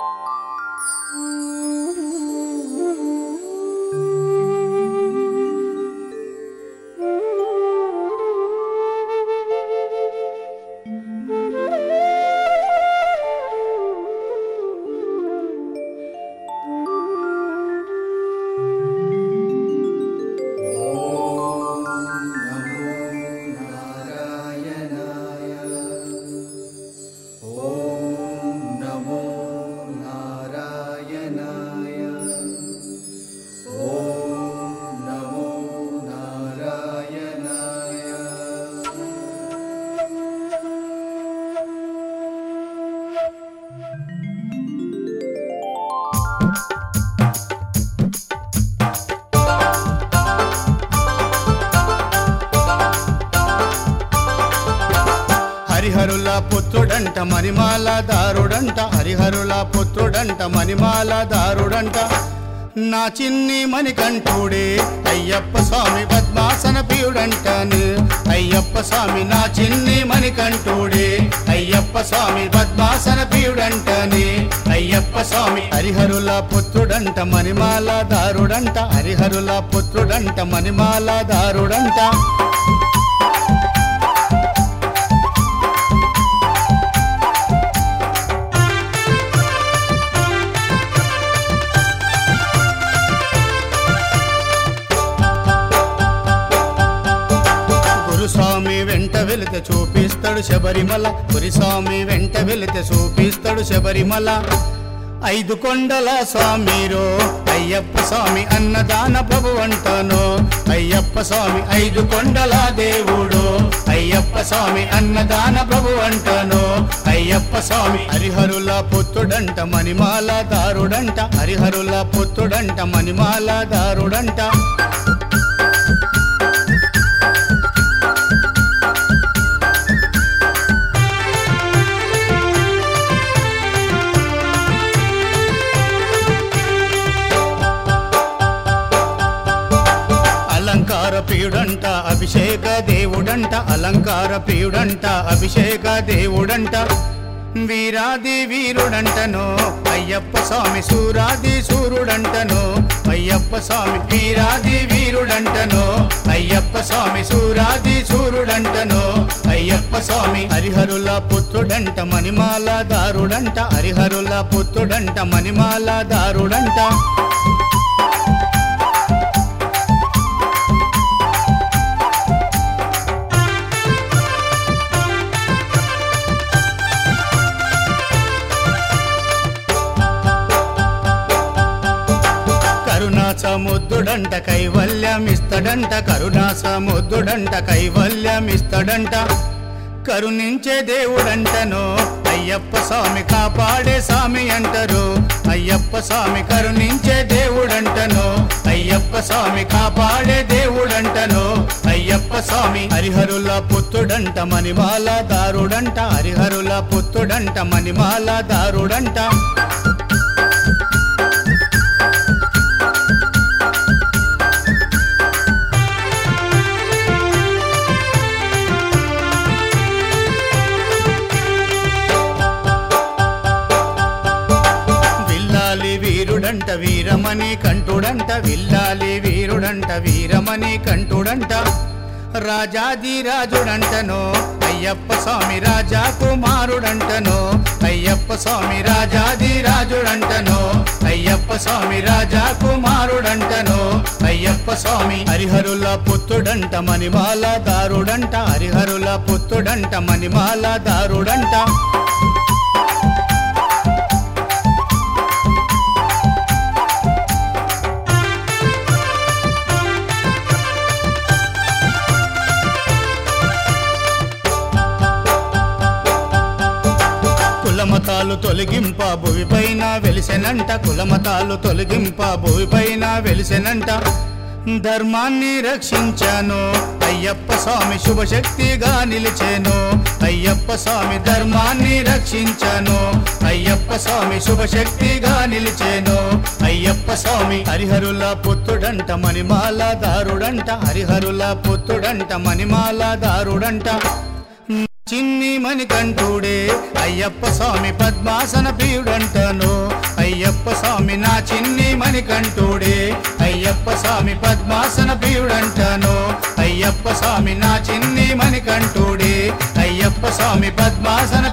నమో నారాయణాయ ఓం నమో నారాయణాయ హరిహరుల పుత్రుడంట మణిమాల దారుడంట హరిహరుల పుత్రుడంట మణిమాల దారుడంట నా చిన్ని మణికంఠుడే అయ్యప్ప స్వామి పద్మాసన ప్రియుడంటను అయ్యప్ప స్వామి నా చిన్ని మణికంఠుడే అయ్యప్ప స్వామి పద్మాసన ప్రియుడంటని అయ్యప్ప స్వామి హరిహరుల పుత్రుడంట మణిమాల దారుడంట హరిహరుల పుత్రుడంట మణిమాల దారుడంట గురుస్వామి వెంట వెళితే చూపిస్తాడు శబరిమల గురుస్వామి వెంట వెళితే చూపిస్తాడు శబరిమల ఐదు కొండల స్వామిరో అయ్యప్ప స్వామి అన్నదాన ప్రభు అంటాను అయ్యప్ప స్వామి ఐదు కొండల దేవుడు అయ్యప్ప స్వామి అన్నదాన ప్రభు అంటాను అయ్యప్ప స్వామి హరిహరుల పుత్రుడంట మణిమాల దారుడంట హరిహరుల పుత్రుడంట మణిమాల దారుడంట అలంకార ప్రియుడంట అభిషేక దేవుడంట అలంకార ప్రియుడంట అభిషేక దేవుడంట వీరాది వీరుడంటను అయ్యప్ప స్వామి సూరాది సూర్యుడంటను అయ్యప్ప స్వామి వీరాది వీరుడంటను అయ్యప్ప స్వామి సూరాది సూర్యుడంటను అయ్యప్ప స్వామి హరిహరుల పుత్రుడంట మణిమాల దారుడంట హరిహరుల పుత్రుడంట మణిమాల దారుడంట కరుణా సముద్రుడంట కైవల్యమిస్తడంట కరుణా సముద్రుడంట కైవల్యమిస్తడంట కరుణించే దేవుడంటను అయ్యప్ప స్వామి కాపాడే స్వామి అంటారు అయ్యప్ప స్వామి కరుణించే దేవుడంటను అయ్యప్ప స్వామి కాపాడే దేవుడంటను అయ్యప్ప స్వామి హరిహరుల పుత్రుడంట మణిమాల దారుడంట హరిహరుల పుత్రుడంట మణిమాల దారుడంట విల్లాలి వీరుడంట వీరమణి కంటుడంట విల్లాలి వీరుడంట వీరమణి కంటుడంట రాజాది రాజుడంటను అయ్యప్ప స్వామి రాజా కుమారుడంటను అయ్యప్ప స్వామి రాజాది రాజుడంటను అయ్యప్ప స్వామి రాజా కుమారుడంటను అయ్యప్ప స్వామి హరిహరుల పుత్రుడంట మణిమాల దారుడంట హరిహరుల పుత్రుడంట మణిమాల దారుడంట కులమతాలు తొలగింప భూమిపైన వెలిసెనంట కులమతాలు తొలగింప భూమిపైన వెలిసెనంట ధర్మాన్ని రక్షించాను అయ్యప్ప స్వామి శుభశక్తిగా నిలిచాను అయ్యప్ప స్వామి ధర్మాన్ని రక్షించాను అయ్యప్ప స్వామి శుభశక్తిగా నిలిచాను అయ్యప్ప స్వామి హరిహరుల పుత్రుడంట మణిమాల దారుడంట హరిహరుల పుత్రుడంట మణిమాల దారుడంట చిన్ని మణికంఠుడే అయ్యప్ప స్వామి పద్మాసన ప్రియుడంటను అయ్యప్ప స్వామి నా చిన్ని మణికంఠుడే అయ్యప్ప స్వామి పద్మాసన ప్రియుడంటను అయ్యప్ప స్వామి నా చిన్ని మణికంఠుడే అయ్యప్ప స్వామి పద్మాసన